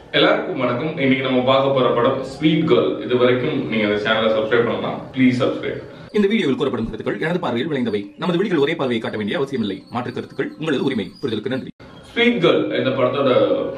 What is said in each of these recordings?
எல்லாருக்கும் வணக்கம் இன்னைக்கு நம்ம பார்க்க போற படம் ஸ்வீட் கேர்ள் இது வரைக்கும் நீங்க அந்த சேனலை சப்ஸ்கிரைப் பண்ணலாம் ப்ளீஸ் சப்ஸ்கிரைப் இந்த வீடியோவில் கூறப்படும் கருத்துக்கள் எனது பார்வையில் விளைந்தவை நமது வீடுகள் ஒரே பார்வையை காட்ட வேண்டிய அவசியமில்லை மாற்று கருத்துக்கள் உங்களது உரிமை புரிதலுக்கு நன்றி ஸ்வீட் கேர்ள் இந்த படத்தோட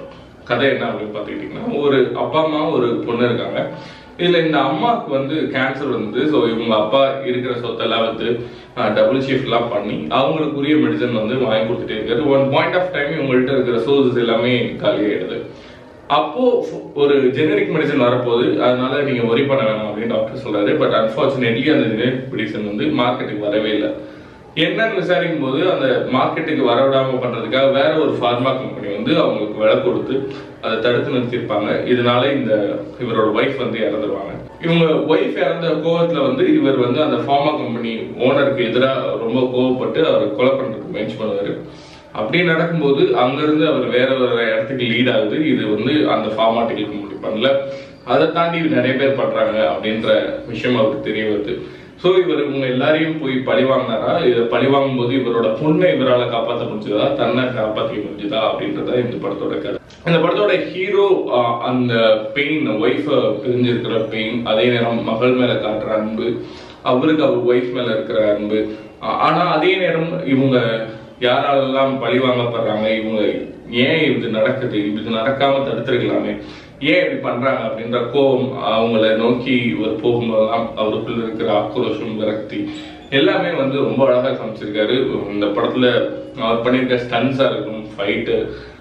கதை என்ன அப்படின்னு பார்த்துக்கிட்டிங்கன்னா ஒரு அப்பா அம்மா ஒரு பொண்ணு இருக்காங்க இதுல இந்த அம்மாவுக்கு வந்து கேன்சர் வந்து ஸோ இவங்க அப்பா இருக்கிற சொத்தெல்லாம் வந்து டபுள் ஷிஃப்ட்லாம் பண்ணி அவங்களுக்குரிய மெடிசன் வந்து வாங்கி கொடுத்துட்டே இருக்காரு ஒன் பாயிண்ட் ஆஃப் டைம் இவங்கள்ட்ட இருக்கிற சோர்சஸ் எல்லாமே காலியாயிடுது அப்போ ஒரு ஜெனரிக் மெடிசன் வரப்போகுது அதனால நீங்க ஒரி பண்ண வேணாம் அப்படின்னு டாக்டர் சொல்றாரு பட் அன்பார்ச்சுனேட்லி அந்த ஜெனரிக் மெடிசன் வந்து மார்க்கெட்டுக்கு வரவே இல்லை என்னன்னு விசாரிக்கும் போது அந்த மார்க்கெட்டுக்கு வரவிடாம பண்றதுக்காக வேற ஒரு ஃபார்மா கம்பெனி வந்து அவங்களுக்கு விலை கொடுத்து அதை தடுத்து நிறுத்திருப்பாங்க இதனால இந்த இவரோட ஒய்ஃப் வந்து இறந்துருவாங்க இவங்க ஒய்ஃப் இறந்த கோவத்துல வந்து இவர் வந்து அந்த ஃபார்மா கம்பெனி ஓனருக்கு எதிராக ரொம்ப கோவப்பட்டு அவரை கொலை பண்றதுக்கு முயற்சி பண்ணுவாரு அப்படி நடக்கும்போது அங்கிருந்து அவர் வேற ஒரு இடத்துக்கு லீட் ஆகுது இது வந்து அந்த ஃபார்மாட்டிகளுக்கு முடிவு பண்ணல அதை தாண்டி இது நிறைய பேர் பண்றாங்க அப்படின்ற விஷயம் அவருக்கு தெரிய வருது ஸோ இவர் இவங்க எல்லாரையும் போய் பழி வாங்கினாரா இதை பழி வாங்கும் போது இவரோட பொண்ணை இவரால் காப்பாற்ற முடிஞ்சதா தன்னை காப்பாற்றிக்க முடிஞ்சதா அப்படின்றத இந்த படத்தோட கதை இந்த படத்தோட ஹீரோ அந்த பெயின் ஒய்ஃபை பிரிஞ்சிருக்கிற பெயின் அதே நேரம் மகள் மேல காட்டுற அன்பு அவருக்கு அவர் ஒய்ஃப் மேல இருக்கிற அன்பு ஆஹ் ஆனா அதே நேரம் இவங்க யாராலெல்லாம் பழி வாங்கப்படுறாங்க இவங்க ஏன் இது நடக்குது இது நடக்காம தடுத்துருக்கலாமே ஏன் இப்படி பண்றாங்க அப்படின்ற கோபம் அவங்கள நோக்கி இவர் போகும்போதெல்லாம் அவருக்குள்ள இருக்கிற ஆக்ரோஷம் விரக்தி எல்லாமே வந்து ரொம்ப அழகா காமிச்சிருக்காரு இந்த படத்துல அவர் பண்ணியிருக்க ஸ்டன்ஸா இருக்கும் ஃபைட்டு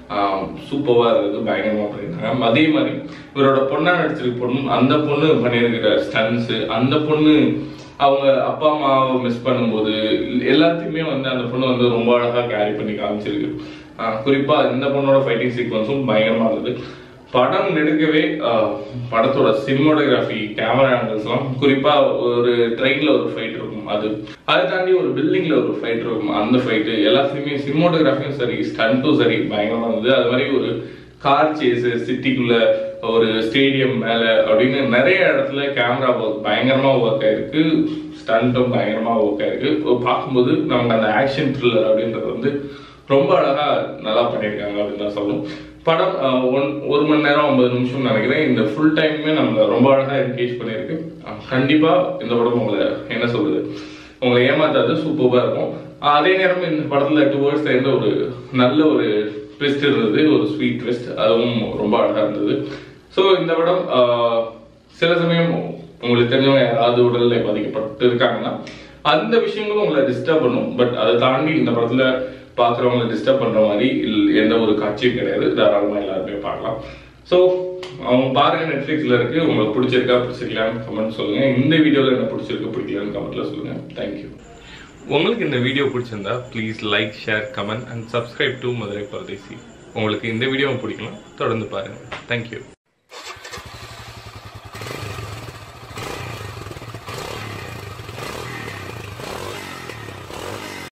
சூப்பரா இருக்குது பயங்கரமா பண்ணியிருக்காங்க அதே மாதிரி இவரோட பொண்ணா நடிச்சிருக்க பொண்ணு அந்த பொண்ணு பண்ணியிருக்கிற ஸ்டன்ஸ் அந்த பொண்ணு அவங்க அப்பா அம்மாவை மிஸ் பண்ணும்போது எல்லாத்தையுமே வந்து அந்த பொண்ணு வந்து ரொம்ப அழகா கேரி பண்ணி காமிச்சிருக்கு ஆஹ் குறிப்பா இந்த பொண்ணோட ஃபைட்டிங் சீக்வன்ஸும் பயங்கரமா இருந்தது படம் நெடுக்கவே ஆஹ் படத்தோட சினிமோட்டோகிராஃபி கேமரா ஆங்கிள்ஸ்லாம் குறிப்பா ஒரு ட்ரெயின்ல ஒரு ஃபைட் இருக்கும் அது அதை தாண்டி ஒரு பில்டிங்ல ஒரு ஃபைட் இருக்கும் அந்த ஃபைட்டு எல்லாத்துலயுமே சினிமோட்டோகிராஃபியும் சரி ஸ்டண்ட்டும் சரி பயங்கரமா இருந்தது அது மாதிரி ஒரு கார் சேஸ் சிட்டிக்குள்ள ஒரு ஸ்டேடியம் மேல அப்படின்னு நிறைய இடத்துல கேமரா ஒர்க் பயங்கரமா ஒர்க் ஆயிருக்கு ஸ்டண்ட்டும் பயங்கரமா ஒர்க் ஆயிருக்கு பார்க்கும்போது நமக்கு அந்த ஆக்ஷன் த்ரில்லர் அப்படின்றது வந்து ரொம்ப அழகா நல்லா பண்ணியிருக்காங்க அப்படின்னு தான் சொல்லணும் படம் அஹ், ஒன் ஒரு மணி நேரம் ஐம்பது நிமிஷம் நினைக்கிறேன் இந்த ஃபுல் டைமுமே நம்மளை ரொம்ப அழகா என்கேஜ் பண்ணியிருக்கு அஹ், கண்டிப்பா இந்த படம் உங்களை என்ன சொல்றது உங்களை ஏமாத்தாது சூப்பராக இருக்கும் அஹ், அதே நேரம் இந்த படத்துல டுவர்ட்ஸ் சேர்ந்த ஒரு நல்ல ஒரு ட்விஸ்ட் இருந்தது ஒரு ஸ்வீட் ட்விஸ்ட் அதுவும் ரொம்ப அழகா இருந்தது ஸோ இந்த படம் அஹ், சில சமயம் உங்களுக்கு தெரிஞ்சவங்க யாராவது உடல்ல பாதிக்கப்பட்டு இருக்காங்கன்னா அந்த விஷயங்களும் உங்களை டிஸ்டர்ப் பண்ணும் பட் அதை தாண்டி இந்த படத்துல பார்க்குறவங்களை டிஸ்டர்ப் பண்ற மாதிரி இல்ல- எந்த ஒரு காட்சியும் கிடையாது தாராளமா எல்லாருமே பார்க்கலாம் ஸோ அவங்க பாருங்க நெட்ஃப்ளிக்ஸ்ல இருக்கு உங்களுக்கு பிடிச்சிருக்கா பிடிச்சிருக்கலான்னு கமெண்ட் சொல்லுங்க இந்த வீடியோல என்ன பிடிச்சிருக்கு பிடிக்கலன்னு கமெண்ட்ல சொல்லுங்க தேங்க்யூ உங்களுக்கு இந்த வீடியோ பிடிச்சிருந்தா please like share comment and subscribe to Madurai Paradesi உங்களுக்கு இந்த வீடியோ பிடிக்கலாம் தொடர்ந்து பாருங்க தேங்க்யூ